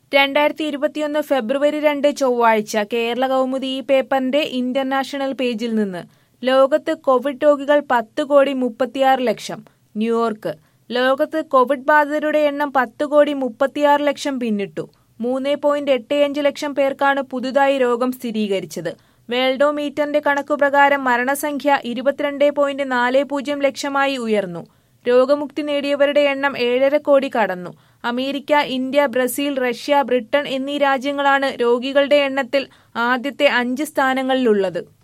രണ്ടായിരത്തി ഇരുപത്തിയൊന്ന് ഫെബ്രുവരി രണ്ട് ചൊവ്വാഴ്ച കേരള കൗമുദി ഈ പേപ്പറിന്റെ ഇന്റർനാഷണൽ പേജിൽ നിന്ന് ലോകത്ത് കോവിഡ് രോഗികൾ പത്ത് കോടി മുപ്പത്തിയാറ് ലക്ഷം ന്യൂയോർക്ക് ലോകത്ത് കോവിഡ് ബാധിതരുടെ എണ്ണം പത്ത് കോടി മുപ്പത്തിയാറ് ലക്ഷം പിന്നിട്ടു മൂന്ന് പോയിന്റ് എട്ട് അഞ്ച് ലക്ഷം പേർക്കാണ് പുതുതായി രോഗം സ്ഥിരീകരിച്ചത് വേൾഡോമീറ്ററിന്റെ കണക്കുപ്രകാരം മരണസംഖ്യ ഇരുപത്തിരണ്ട് പോയിന്റ് നാല് പൂജ്യം ലക്ഷമായി ഉയർന്നു രോഗമുക്തി നേടിയവരുടെ എണ്ണം ഏഴര കോടി കടന്നു America India Brazil Russia Britain എന്നീ രാജ്യങ്ങളാണ് രോഗികളുടെ എണ്ണത്തിൽ ആദ്യത്തെ അഞ്ച് സ്ഥാനങ്ങളിലുള്ളത്